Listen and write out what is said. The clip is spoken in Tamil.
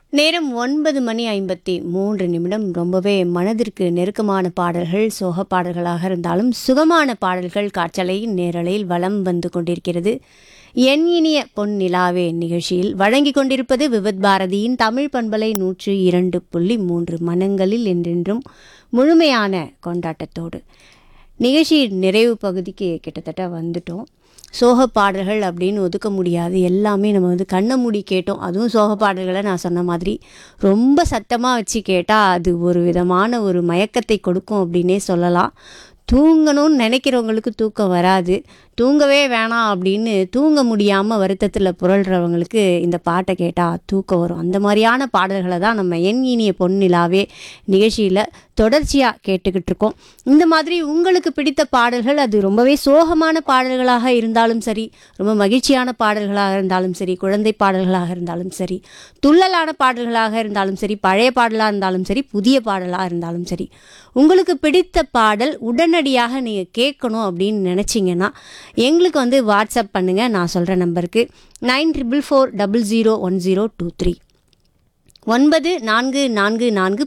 நேரம் ஒன்பது மணி ஐம்பத்தி மூன்று நிமிடம் ரொம்பவே மனதிற்கு நெருக்கமான பாடல்கள் சோக பாடல்களாக இருந்தாலும் சுகமான பாடல்கள் காற்றலையின் நேரலையில் வலம் வந்து கொண்டிருக்கிறது என் இனிய பொன் நிலாவே நிகழ்ச்சியில் வழங்கி கொண்டிருப்பது விவித் பாரதியின் தமிழ் பண்பலை நூற்று இரண்டு புள்ளி மூன்று மனங்களில் என்றென்றும் முழுமையான கொண்டாட்டத்தோடு நிகழ்ச்சியின் நிறைவு பகுதிக்கு கிட்டத்தட்ட வந்துட்டோம் சோக பாடல்கள் அப்படின்னு ஒதுக்க முடியாது எல்லாமே நம்ம வந்து கண்ணை மூடி கேட்டோம் அதுவும் சோக பாடல்களை நான் சொன்ன மாதிரி ரொம்ப சத்தமாக வச்சு கேட்டால் அது ஒரு விதமான ஒரு மயக்கத்தை கொடுக்கும் அப்படின்னே சொல்லலாம் தூங்கணும்னு நினைக்கிறவங்களுக்கு தூக்கம் வராது தூங்கவே வேணாம் அப்படின்னு தூங்க முடியாமல் வருத்தத்தில் புரள்றவங்களுக்கு இந்த பாட்டை கேட்டால் தூக்கம் வரும் அந்த மாதிரியான பாடல்களை தான் நம்ம என் இனிய பொன்னிலாவே நிகழ்ச்சியில் தொடர்ச்சியாக கேட்டுக்கிட்டு இருக்கோம் இந்த மாதிரி உங்களுக்கு பிடித்த பாடல்கள் அது ரொம்பவே சோகமான பாடல்களாக இருந்தாலும் சரி ரொம்ப மகிழ்ச்சியான பாடல்களாக இருந்தாலும் சரி குழந்தை பாடல்களாக இருந்தாலும் சரி துள்ளலான பாடல்களாக இருந்தாலும் சரி பழைய பாடலாக இருந்தாலும் சரி புதிய பாடலாக இருந்தாலும் சரி உங்களுக்கு பிடித்த பாடல் உடனடியாக நீங்கள் கேட்கணும் அப்படின்னு நினச்சிங்கன்னா எங்களுக்கு வந்து வாட்ஸ்அப் பண்ணுங்கள் நான் சொல்கிற நம்பருக்கு nine triple four double zero one zero two three ஒன்பது நான்கு நான்கு நான்கு